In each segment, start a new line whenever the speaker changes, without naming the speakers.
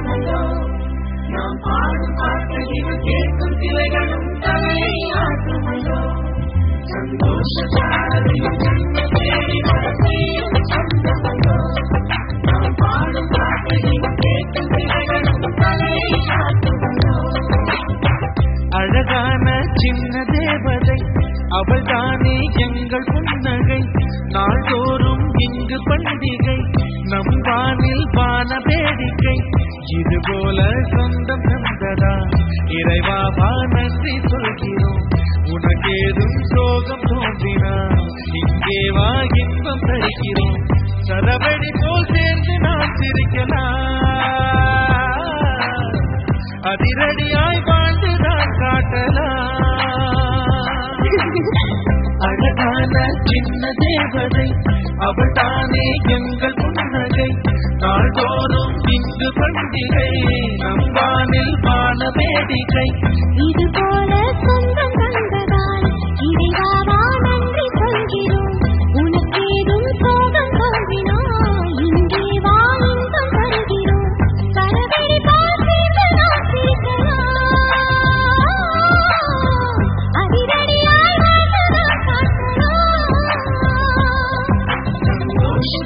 சொந்தமல்லோ நாம் பாடும் பாட்டையில் கேட்கும் சிலைகளும் தலையை ஆட்டுமல்லோ சந்தோஷ சாரதியில் ஜன்ம தேடி வரத்தையும் சொந்தமல்லோ நாம் பாடும் பாட்டையில் கேட்கும் சிலைகளும் தலையை ஆட்டுமல்லோ
அழகான சின்ன தேவதை அவள் தானே எங்கள் புன்னகை நாள்தோறும் இங்கு பண்டிகை நம் வானில் வான வேடிக்கை இது போல சொந்தம் தந்ததா இறைவாவா நன்றி சொல்கிறோம் உனக்கேதும் சோகம் தோன்றினா இங்கே வா இன்பம் தருகிறோம் சரவடி போல் சேர்ந்து நாம் சிரிக்கலாம் அதிரடியாய் வாழ்ந்துதான் காட்டலாம் அழகான சின்ன தேவதை அவள் தானே எங்கள் புன்னகை நாள்தோறும் இங்கு பண்டிகை நம்பானில் வான வேடிக்கை
இது போல சொந்தம் தந்ததால் இறைவாவா நன்றி சொல்கிறோம் உனக்கேதும் சோகம் தோன்றினால் இங்கே வா இன்பம் தருகிறோம் சரவெளி பார்த்து நாம் சிரிக்கலாம் அதிரடியாய் வாழ்ந்து நாம் காட்டலாம்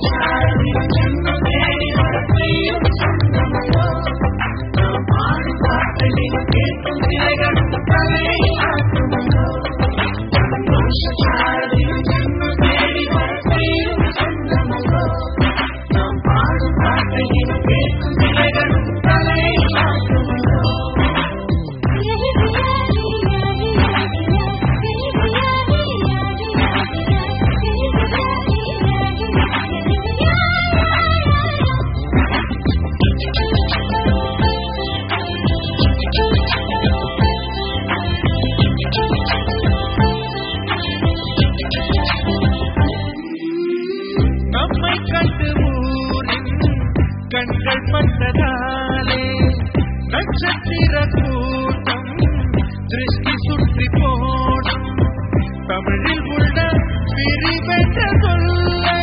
நம்மை கண்டு ஊரின் கண்கள் பட்டதாலே நட்சத்திர கூட்டம் திருஷ்டி சுற்றி போடும் தமிழில் உள்ள பிரிவென்ற சொல்லை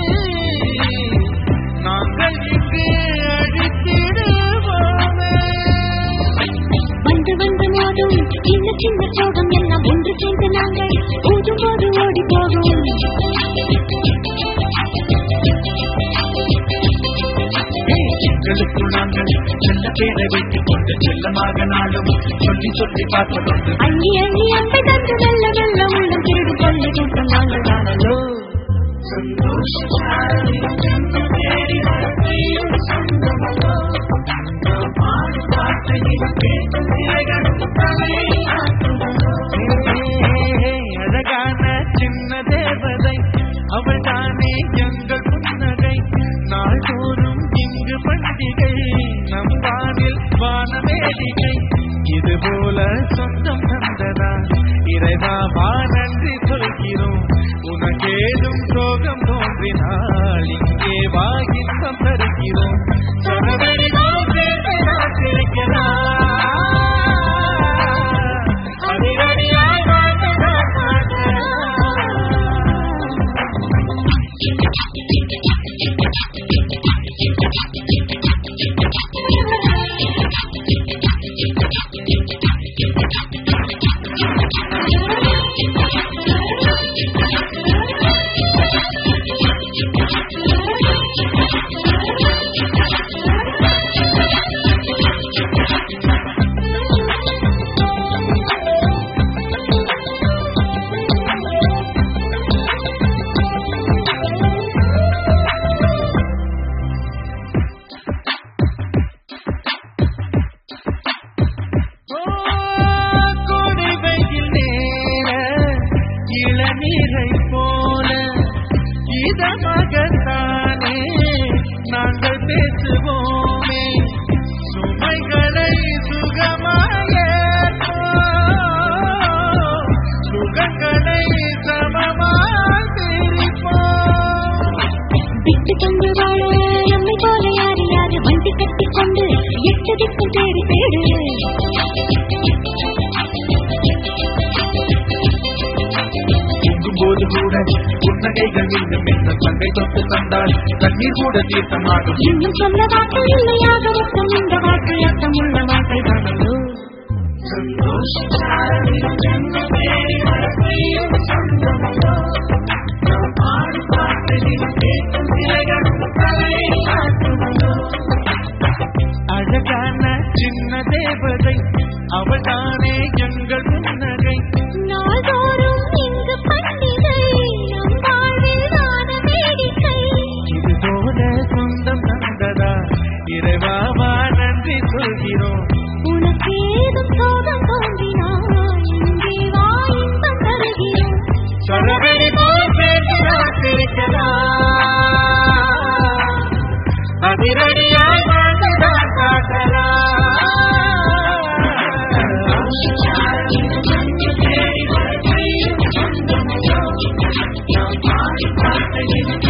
நாங்கள் இங்கு அழித்திடுவோமே
வந்து வந்து மோதும் சின்ன சின்ன சோகம் எல்லாம் ஒன்று சேர்ந்து நாங்கள் ஊதும் போது ஓடி போகும்
எங்களுக்குள் நாங்கள் செல்ல பேரை வைத்துக் கொண்டு செல்லமாக நாளும் சொல்லி சொல்லி பார்ப்பதொன்று
அள்ளி அள்ளி அம்பை தந்து நல்ல நல்ல உள்ளம் திருடு கொள்ளை கூட்டம் நாங்கள் தானல்லோ
அழகான சின்ன தேவதை அவள் தானே எங்கள் புன்னகை நாள்தோறும் இங்கு பண்டிகை நம் வானில் வான வேடிக்கை இது போல சொந்தம் தந்ததா இறைவா வா நன்றி சொல்கிறோம் உனக்கேதும் சோகம் தோன்றினால் இங்கே வா இன்பம் தருகிறோம் சரவெளி போல் சேர்ந்து நாம் சிரிக்கலாம். அதிரடியாய் வாழ்ந்து நாம் காட்டலாம். ஓ, கொடி வெயில் நேர இளநீரை போல இதமாகத்தானே நாங்கள் பேசுவோமே சுமைகளை சுகமாய சுகங்களை சமமாய் பிரிப்போம்
விட்டு தந்து வாழ நம்மை போல யாரு யாரு வண்டி கட்டி கொண்டு எட்டு திக்கு தேடி தேடு
போது கூட புன்னகைகள் மீண்டும் இந்த பங்கை தொட்டு தந்தால் கண்ணீர் கூட தீர்த்தமாகும்
இன்னும் சொல்ல வார்த்தை இல்லையாக மொத்தம் இந்த வாழ்க்கை அர்த்தமுள்ள வாழ்க்கை தானோ
சந்தோஷ சாரதில் ஜன்ம தேடி வரத்தையும் சொந்தமல்லோ நாம் பாடும் பாட்டையில் கேட்கும் திரைகளும் தலையை ஆட்டுமல்லோ
அழகான சின்ன தேவதை அவள் தானே எங்கள் புன்னகை
நாள்தோறும் இங்கு பண்டிகை நம் வாழ்வில் வான வேடிக்கை
இது போல சொந்தம் தந்ததா இறைவாவா நன்றி சொல்கிறோம்
உனக்கேதும் சோகம் தோன்றினால் இங்கே வா இன்பம் தருகிறோம்
சரவெளி போல் சேர்ந்து காத்திருக்கலாம் அதிரடியாய் வாழ்ந்துதான் காட்டலாம்
சாரதில் ஜன்ம தேடி வரத்தையும் சொந்தமல்லோ நாம் பாடும் பாட்டையில்